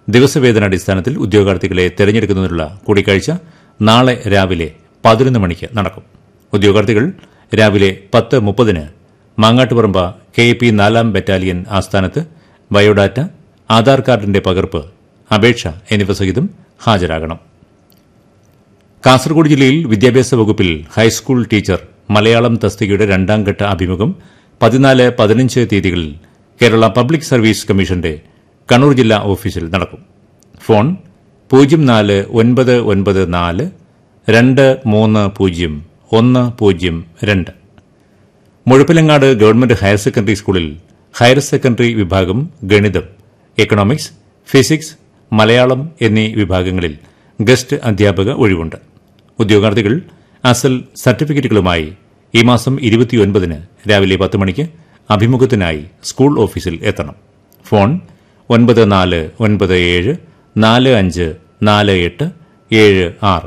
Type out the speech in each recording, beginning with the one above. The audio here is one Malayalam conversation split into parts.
ദിവസവേതനാടിസ്ഥാനത്തിൽ ഉദ്യോഗാർത്ഥികളെ തെരഞ്ഞെടുക്കുന്നതിനുള്ള കൂടിക്കാഴ്ച നാളെ രാവിലെ പതിനൊന്ന് മണിക്ക് നടക്കും ഉദ്യോഗാർത്ഥികൾ രാവിലെ പത്ത് മുപ്പതിന് മാങ്ങാട്ടുപറമ്പ കെ പി നാലാം ബറ്റാലിയൻ ആസ്ഥാനത്ത് ബയോഡാറ്റ ആധാർ കാർഡിന്റെ പകർപ്പ് അപേക്ഷ എന്നിവ സഹിതം ഹാജരാകണം കാസർഗോഡ് ജില്ലയിൽ വിദ്യാഭ്യാസ വകുപ്പിൽ ഹൈസ്കൂൾ ടീച്ചർ മലയാളം തസ്തികയുടെ രണ്ടാം ഘട്ട അഭിമുഖം പതിനാല് പതിനഞ്ച് തീയതികളിൽ കേരള പബ്ലിക് സർവീസ് കമ്മീഷന്റെ കണ്ണൂർ ജില്ലാ ഓഫീസിൽ നടക്കും ഫോൺ പൂജ്യം നാല് ഒൻപത് ഒൻപത് നാല് രണ്ട് മൂന്ന് പൂജ്യം ഒന്ന് പൂജ്യം രണ്ട് മുഴപ്പിലങ്ങാട് ഗവൺമെന്റ് ഹയർ സെക്കൻഡറി സ്കൂളിൽ ഹയർ സെക്കൻഡറി വിഭാഗം ഗണിതം എക്കണോമിക്സ് ഫിസിക്സ് മലയാളം എന്നീ വിഭാഗങ്ങളിൽ ഗസ്റ്റ് അധ്യാപക ഒഴിവുണ്ട് ഉദ്യോഗാർത്ഥികൾ അസൽ സർട്ടിഫിക്കറ്റുകളുമായി ഈ മാസം ഇരുപത്തിയൊൻപതിന് രാവിലെ പത്ത് മണിക്ക് അഭിമുഖത്തിനായി സ്കൂൾ ഓഫീസിൽ എത്തണം ഫോൺ ഒൻപത് നാല് ഒൻപത് ഏഴ് നാല് അഞ്ച് നാല് എട്ട് ഏഴ് ആറ്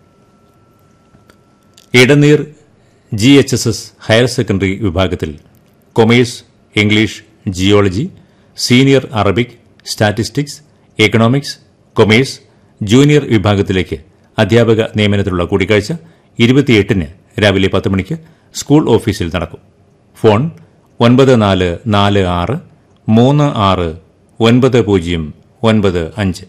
Edaneer G H S S higher secondary വിഭാഗത്തിൽ commerce English geology senior Arabic statistics economics commerce junior വിഭാഗത്തിലേക്ക് അധ്യാപക നിയമനത്തിലുള്ള കൂടിക്കാഴ്ച ഇരുപത്തിയെട്ടിന് രാവിലെ പത്ത് മണിക്ക് സ്കൂൾ ഓഫീസിൽ നടക്കും ഫോൺ ഒൻപത് നാല് നാല് ആറ് മൂന്ന് ആറ് ഒൻപത് പൂജ്യം ഒൻപത് അഞ്ച്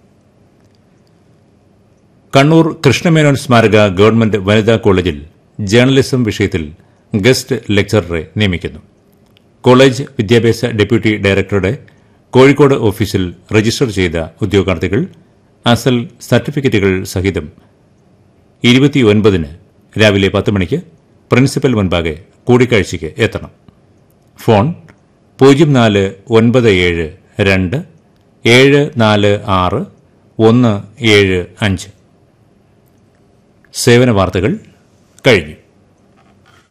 കണ്ണൂർ കൃഷ്ണമേനോൻ സ്മാരക ഗവൺമെന്റ് വനിതാ കോളേജിൽ ജേർണലിസം വിഷയത്തിൽ ഗസ്റ്റ് ലെക്ചററെ നിയമിക്കുന്നു കോളേജ് വിദ്യാഭ്യാസ ഡെപ്യൂട്ടി ഡയറക്ടറുടെ കോഴിക്കോട് ഓഫീസിൽ രജിസ്റ്റർ ചെയ്ത ഉദ്യോഗാർത്ഥികൾ അസൽ സർട്ടിഫിക്കറ്റുകൾ സഹിതം ഇരുപത്തിയൊൻപതിന് രാവിലെ പത്ത് മണിക്ക് പ്രിൻസിപ്പൽ മുൻപാകെ കൂടിക്കാഴ്ചയ്ക്ക് എത്തണം ഫോൺ പൂജ്യം നാല് ഒൻപത് ഏഴ് രണ്ട് ഏഴ് നാല് ആറ് ഒന്ന് ഏഴ് അഞ്ച് സേവന വാർത്തകൾ കഴിഞ്ഞു